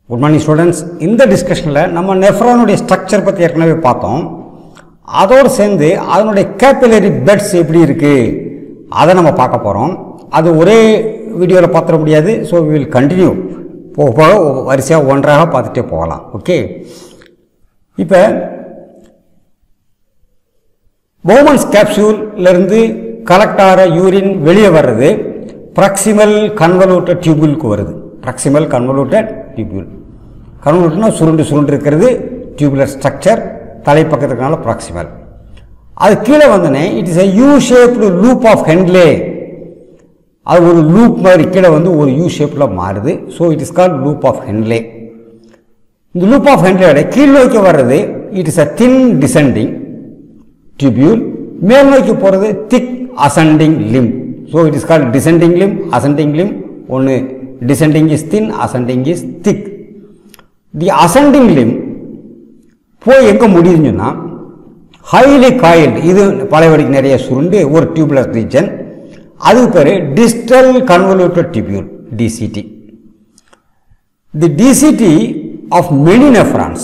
good morning students இந்த டிஸ்கஷனில் நம்ம நெஃப்ரானுடைய structure பற்றி ஏற்கனவே பார்த்தோம் அதோடு சேர்ந்து அதனுடைய கேபிலரி பெட்ஸ் எப்படி இருக்குது அதை நம்ம பார்க்க போகிறோம் அது ஒரே வீடியோவில் பார்த்துட முடியாது ஸோ வில் கண்டினியூ போக போக வரிசையாக ஒன்றாக பார்த்துட்டே போகலாம் ஓகே இப்போ பௌமன்ஸ் கேப்சூல்லேருந்து கலெக்ட் ஆகிற யூரின் வெளியே வர்றது ப்ராக்சிமல் கன்வலூட்டட் டியூபியூலுக்கு வருது ப்ராக்சிமல் கன்வலூட்டட் டியூபியூல் கன்வலூட்னா சுருண்டு சுருண்டு இருக்கிறது டியூபுலர் ஸ்ட்ரக்சர் தலைப்பக்கத்துக்குனால ப்ராக்சிமல் அது கீழே வந்தோடனே it is a U shaped loop of Henle அது ஒரு லூப் மாதிரி கீழே வந்து ஒரு யூ ஷேப்பில் மாறுது so it is called loop of Henle இந்த லூப் ஆஃப் ஹென்லேயோட கீழ் நோக்கி வர்றது it is a thin descending tubule மேல் நோக்கி போகிறது thick ascending limb so it is called descending limb ascending limb ஒன்று descending is thin ascending is thick the ascending limb போய் எங்கே முடியுதுன்னு சொன்னால் ஹைலி காயில்டு இது பழையபடிக்கு நிறைய சுருண்டு ஒரு டியூப்லர் ரீஜன் அதுக்கு பேர் distal convoluted tubule DCT the DCT of many nephrons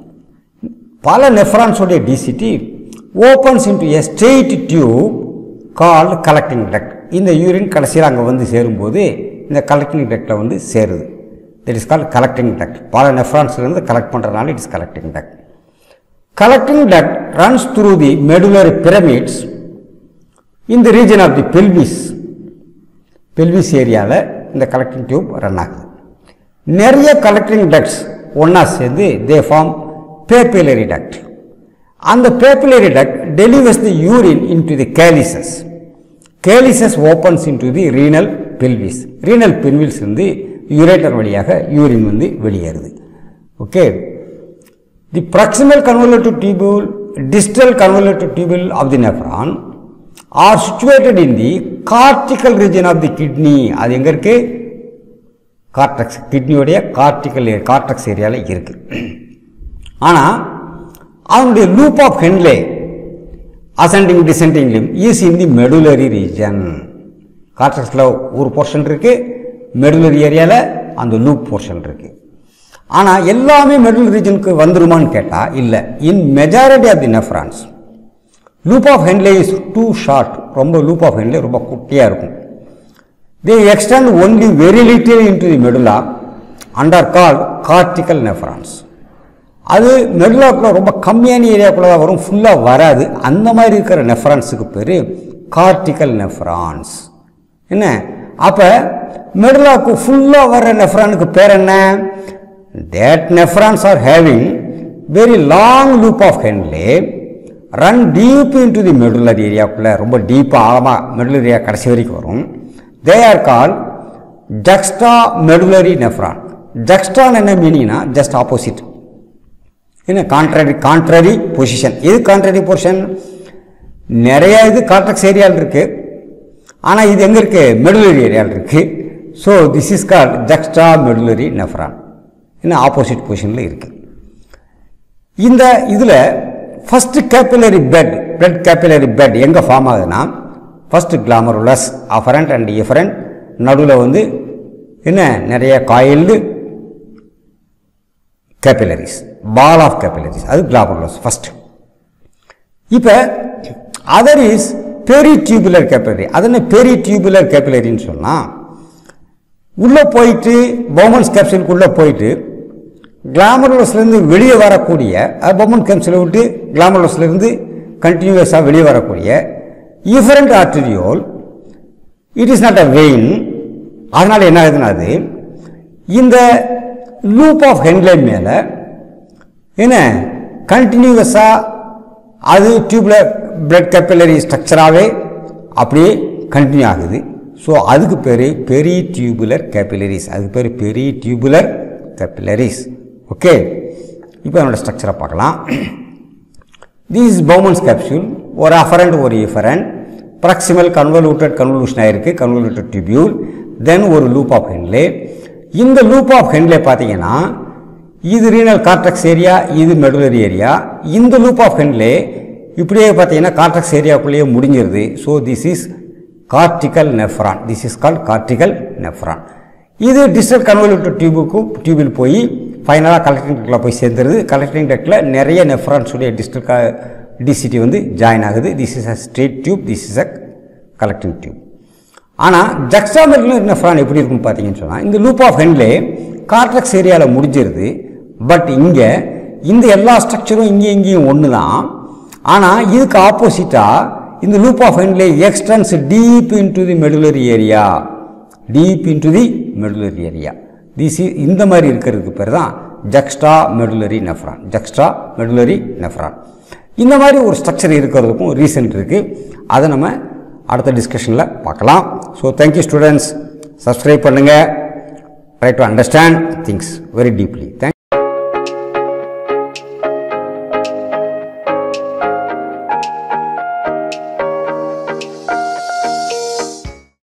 பல நெஃப்ரான்ஸோடைய DCT opens into a straight tube call collecting duct இந்த யூரின் கடைசியில் அங்கே வந்து சேரும்போது இந்த கலெக்டிங் டக்டில் வந்து சேருது that is call collecting duct பல நெஃப்ரான்ஸ்லேருந்து கலெக்ட் பண்ணுறதுனால it is collecting duct collecting duct runs through the medullary pyramids in the region of the pelvis pelvis ஏரியாவில் இந்த கலெக்டிங் டியூப் ரன் ஆகுது நிறைய கலெக்டிங் டக்ட்ஸ் ஒன்றா சேர்ந்து தே ஃபார்ம் பேப்பிலரி டக்ட் அந்த papillary duct delivers the urine into the calyces calyces opens into the renal pelvis renal pelvis வந்து ureter வழியாக urine வந்து வெளியேறுது okay the proximal convoluted tubule distal convoluted tubule of the nephron are situated in the cortical region of the kidney அது எங்க இருக்கு cortex கிட்னியோடைய cortical cortex ஏரியாவில் இருக்கு ஆனால் அதனுடைய loop of Henle ascending descending limb is in the medullary region கார்டெக்ஸில் ஒரு portion இருக்கு மெடுலரி ஏரியாவில் அந்த லூப் போர்ஷன் இருக்கு ஆனால் எல்லாமே மெடுலரி ரீஜனுக்கு வந்துருமான்னு கேட்டால் இல்லை in majority of the nephrons loop of Henle is too short ரொம்ப லூப் ஆஃப் ஹென்லே ரொம்ப குட்டியாக இருக்கும் they extend only very little into the medulla under call cortical nephrons அது மெடுலாக்குள்ள ரொம்ப கம்மியான ஏரியாக்குள்ள தான் வரும் ஃபுல்லாக வராது அந்த மாதிரி இருக்கிற நெஃப்ரான்ஸுக்கு பேர் கார்டிக்கல் நெஃப்ரான்ஸ் என்ன அப்போ மெடுலாக்கு ஃபுல்லாக வர்ற நெஃப்ரானுக்கு பேர் என்ன that nephrons are having very long loop of Henle run deep into the medullar ஏரியாக்குள்ளே ரொம்ப டீப்பாக ஆழமாக மெடுலர் ஏரியா கடைசி வரைக்கும் வரும் they are call juxta medullary nephron juxta என்ன மீனிங்னா ஜஸ்ட் ஆப்போசிட் என்ன கான்ட்ரரி கான்ட்ரரி பொசிஷன் இது கான்ட்ரரி பொசிஷன் நிறைய இது கான்ட்ராக்ஸ் ஏரியாவில் இருக்குது ஆனால் இது எங்கே இருக்குது மெடுலரி ஏரியாவில் இருக்குது so this is called ஜக்ஸ்டா medullary nephron என்ன ஆப்போசிட் பொசிஷனில் இருக்குது இந்த இதில் first capillary bed blood capillary bed எங்கே ஃபார்ம் ஆகுதுன்னா first glomerulus afferent and efferent நடுவில் வந்து என்ன நிறைய coiled capillaries ball of capillaries அது கிளாமருலஸ் ஃபஸ்ட்டு இப்போ other is peritubular capillary அது என்ன பெரி டியூபுலர் கேப்பிலரின்னு சொன்னால் உள்ளே போயிட்டு பவுமன்ஸ் கேப்சூலுக்குள்ளே போயிட்டு கிளாமரோஸ்லேருந்து வெளியே வரக்கூடிய பவுமன் கேப்சூலை விட்டு கிளாமரோஸ்லேருந்து கண்டினியூஸாக வெளியே வரக்கூடிய efferent arteriole it is not a vein அதனால் என்ன ஆகுதுன்னா அது இந்த லூப் ஆஃப் ஹென்லைன் மேலே என்ன கண்டினியூஸாக அது டியூப்லர் பிளட் கேப்பிலரி ஸ்ட்ரக்சராகவே அப்படியே கண்டினியூ ஆகுது ஸோ அதுக்கு பேர் பெரி டியூபுலர் கேப்பிலரிஸ் அதுக்கு பேர் பெரி டியூபுலர் கேப்பிலரிஸ் ஓகே இப்போ என்னோட ஸ்ட்ரக்சரை பார்க்கலாம் திஸ் பவுமன்ஸ் கேப்சூல் ஒரு அஃபரண்ட் ஒரு இஃபரண்ட் ப்ராக்சிமல் கன்வல்யூட்டட் கன்வல்யூஷன் ஆயிருக்கு கன்வல்யூட்டட் டியூபியூல் தென் ஒரு லூப் ஆஃப் ஹென்லே இந்த லூப் ஆஃப் ஹென்லே பார்த்தீங்கன்னா இது ரீனல் கார்டெக்ஸ் ஏரியா இது மெடுலரி ஏரியா இந்த லூப் ஆஃப் ஹென்லே இப்படியே பார்த்தீங்கன்னா கார்டெக்ஸ் ஏரியாக்குள்ளேயே முடிஞ்சிருது so this is cortical nephron this is called cortical nephron இது டிஸ்டல் கன்வல்யூட்டட் டியூபுக்கும் டியூபில் போய் ஃபைனலாக கலெக்டிங் டெக்டில் போய் சேர்ந்துருது கலெக்டிங் டெக்டில் நிறைய நெஃப்ரான்ஸுடைய டிஸ்டல் டிசிட்டி வந்து ஜாயின் ஆகுது this is a straight tube this is a collecting tube ஆனால் ஜக்ஸாமெரில் நெஃப்ரான் எப்படி இருக்கும் பார்த்தீங்கன்னு சொன்னால் இந்த லூப் ஆஃப் ஹென்லே கார்ட்ரக்ஸ் ஏரியாவில் முடிஞ்சிருது பட் இங்கே இந்த எல்லா ஸ்ட்ரக்சரும் இங்கே இங்கேயும் ஒன்று தான் ஆனால் இதுக்கு ஆப்போசிட்டாக இந்த loop of Henle extends deep into the medullary area deep into the medullary area this இந்த மாதிரி இருக்கிறதுக்கு பேர் தான் ஜக்ஸ்டா மெடுலரி நெஃப்ரான் ஜக்ஸ்டா மெடுலரி நெஃப்ரான் இந்த மாதிரி ஒரு ஸ்ட்ரக்சர் இருக்கிறதுக்கும் ரீசன் இருக்குது அதை நம்ம அடுத்த டிஸ்கஷனில் பார்க்கலாம் ஸோ தேங்க்யூ ஸ்டூடெண்ட்ஸ் சப்ஸ்கிரைப் பண்ணுங்கள் try to understand things very deeply thank